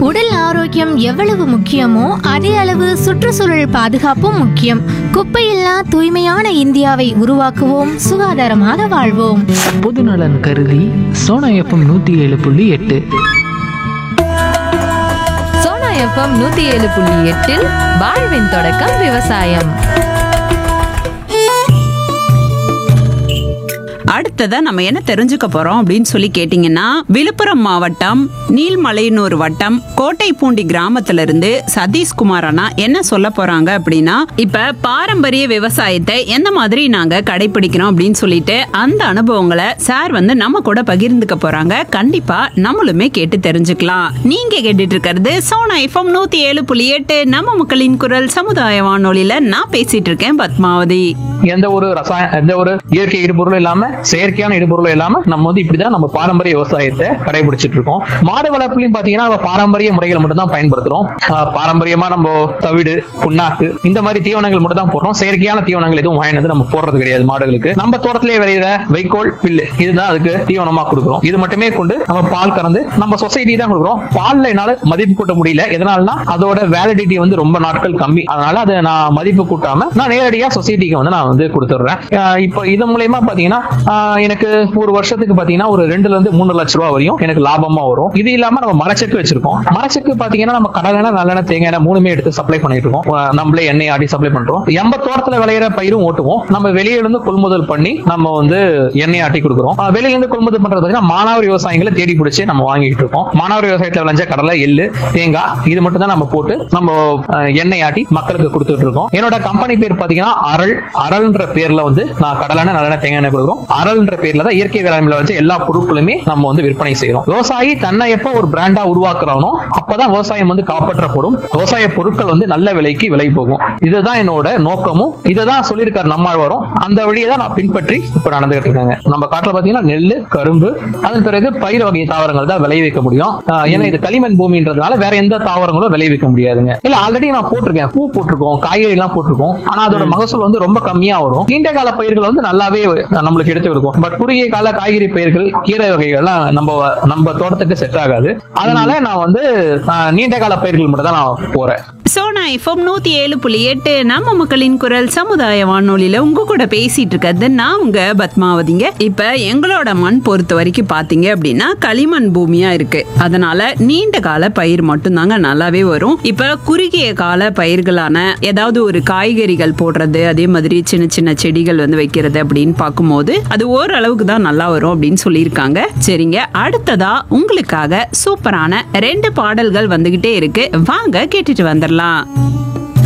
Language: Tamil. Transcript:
உடல் ஆரோக்கியம் எவ்வளவு முக்கியமோ அதே அளவு சுற்றுச்சூழல் பாதுகாப்பும் முக்கியம் குப்பையில்லா தூய்மையான இந்தியாவை உருவாக்குவோம் சுகாதாரமாக வாழ்வோம் பொதுநலன் கருதி சோனா எஃப்எம் நூற்றி ஏழு புள்ளி எட்டு சோனா எஃப்எம் நூத்தி ஏழு புள்ளி எட்டில் வாழ்வின் தொடக்கம் விவசாயம் அடுத்ததா நம்ம என்ன தெரிஞ்சுக்க போறோம் அப்படின்னு சொல்லி கேட்டீங்கன்னா விழுப்புரம் மாவட்டம் நீல்மலையனூர் வட்டம் கோட்டைப்பூண்டி கிராமத்துல இருந்து சதீஷ்குமார் அண்ணா என்ன சொல்ல போறாங்க அப்படின்னா இப்ப பாரம்பரிய விவசாயத்தை எந்த மாதிரி நாங்க கடைபிடிக்கிறோம் அப்படின்னு சொல்லிட்டு அந்த அனுபவங்களை சார் வந்து நம்ம கூட பகிர்ந்துக்க போறாங்க கண்டிப்பா நம்மளுமே கேட்டு தெரிஞ்சுக்கலாம் நீங்க கேட்டுட்டு இருக்கிறது சோனா எஃப்எம் நூத்தி ஏழு புள்ளி எட்டு நம்ம மக்களின் குரல் சமுதாய வானொலியில நான் பேசிட்டு இருக்கேன் பத்மாவதி எந்த ஒரு ரசாயன எந்த ஒரு இயற்கை இடுபொருளும் இல்லாம செயற்கையான இடுபொருளும் இல்லாம நம்ம வந்து இப்படிதான் நம்ம பாரம்பரிய விவசாயத்தை கடைபிடிச்சிட்டு இருக்கோம் மாடு வளர்ப்புலையும் பாத்தீங்கன்னா நம்ம பாரம்பரிய முறைகளை மட்டும் தான் பயன்படுத்துறோம் ஆஹ் பாரம்பரியமா நம்ம தவிடு புண்ணாக்கு இந்த மாதிரி தீவனங்கள் மட்டும் தான் போடுறோம் செயற்கையான தீவனங்கள் எதுவும் வாங்கினது நம்ம போடுறது கிடையாது மாடுகளுக்கு நம்ம தோட்டத்திலே விளையிற வைக்கோல் பில்லு இதுதான் அதுக்கு தீவனமா கொடுக்குறோம் இது மட்டுமே கொண்டு நம்ம பால் கறந்து நம்ம சொசைட்டி தான் கொடுக்குறோம் பால்ல என்னால மதிப்பு கூட்ட முடியல எதனாலனா அதோட வேலிடிட்டி வந்து ரொம்ப நாட்கள் கம்மி அதனால அதை நான் மதிப்பு கூட்டாம நான் நேரடியா சொசைட்டிக்கு வந்து நான் வந்து கொடுத்துட்றேன் ஆஹ் இப்போ இது மூலயமா பாத்தீங்கன்னா ஆஹ் எனக்கு ஒரு வருஷத்துக்கு பாத்தீங்கன்னா ஒரு ரெண்டுல இருந்து மூணு லட்ச ரூபா வரையும் எனக்கு லாபமா வரும் இது இல்லாம நம்ம மரச்செக்கு வச்சிருக்கோம் மரச்செக்கு பாத்தீங்கன்னா நம்ம கடலெண்ணெய் நல்லெண்ணெய் தேங்காய் எண்ணெய் மூணுமே எடுத்து சப்ளை பண்ணிட்டு இருக்கோம் ஆஹ் நம்மளே எண்ணெய் ஆடி சப்ளை பண்றோம் எம்ப தோட்டத்துல விளையிற பயிரும் ஓட்டுவோம் நம்ம வெளியில இருந்து கொள்முதல் பண்ணி நம்ம வந்து எண்ணெய் ஆட்டி கொடுக்குறோம் ஆஹ் வெளியில இருந்து கொள்முதல் பண்றது பாத்தீங்கன்னா மானாவாரி விவசாயிகளை தேடி பிடிச்சி நம்ம வாங்கிட்டு இருக்கோம் மானாவாரி விவசாயத்துல விளைஞ்ச கடலை எள்ளு தேங்காய் இது மட்டும் தான் நம்ம போட்டு நம்ம ஆஹ் எண்ணெய் ஆட்டி மக்களுக்கு கொடுத்துட்டு இருக்கோம் என்னோட கம்பெனி பேர் பாத்தீங்கன்னா அருள் அருள்ன்ற பேர்ல வந்து நான் கடலான நல்லெண்ணெய் தேங்காய் எண்ணெய் கொடுக்குறோம் அருள்ன்ற பேர்ல தான் இயற்கை வேளாண்மையில வச்சு எல்லா பொருட்களுமே நம்ம வந்து விற்பனை செய்யறோம் விவசாயி தன்னை எப்ப ஒரு பிராண்டா உருவாக்குறானோ அப்பதான் விவசாயம் வந்து காப்பாற்றப்படும் விவசாய பொருட்கள் வந்து நல்ல விலைக்கு விலை போகும் இதுதான் என்னோட நோக்கமும் இதை தான் சொல்லியிருக்காரு நம்மாழ்வாரும் அந்த வழியை தான் நான் பின்பற்றி இப்ப நடந்துகிட்டு இருக்காங்க நம்ம காட்டுல பாத்தீங்கன்னா நெல்லு கரும்பு அதன் பிறகு பயிர் வகை தாவரங்கள் தான் விளைவிக்க முடியும் ஆஹ் ஏன்னா இது களிமண் பூமின்றதுனால வேற எந்த தாவரங்களும் விளைவிக்க முடியாதுங்க இல்ல ஆல்ரெடி நான் போட்டிருக்கேன் பூ போட்டிருக்கோம் காய்கறி எல்லாம் போட்டிருக்கோம் ஆனா அதோட மகசூல் வந்து ரொம்ப கம்மியா வரும் நீண்ட கால பயிர்கள் வந்து நல்லாவே நம்மளுக்கு எடுத்து கொடுக்கும் பட் குறுகிய கால காய்கறி பயிர்கள் கீரை வகைகள்லாம் நம்ம நம்ம தோட்டத்துக்கு செட் ஆகாது அதனால நான் வந்து ஆஹ், நீண்ட கால பயிர்கள் மட்டும் தான் நான் போறேன் சோனா எஃப்எம் நூத்தி ஏழு புள்ளி எட்டு நம்ம மக்களின் குரல் சமுதாய வானொலியில உங்க கூட பேசிட்டு இருக்கிறது நான் உங்க பத்மாவதிங்க இப்ப எங்களோட மண் பொறுத்த வரைக்கும் பாத்தீங்க அப்படின்னா களிமண் பூமியா இருக்கு அதனால நீண்ட கால பயிர் மட்டும்தாங்க நல்லாவே வரும் இப்ப குறுகிய கால பயிர்களான ஏதாவது ஒரு காய்கறிகள் போடுறது அதே மாதிரி சின்ன சின்ன செடிகள் வந்து வைக்கிறது அப்படின்னு பார்க்கும்போது அது ஓரளவுக்கு தான் நல்லா வரும் அப்படின்னு சொல்லியிருக்காங்க சரிங்க அடுத்ததா உங்களுக்காக சூப்பரான ரெண்டு பாடல்கள் வந்துகிட்டே இருக்கு வாங்க கேட்டுட்டு வந்துடலாம்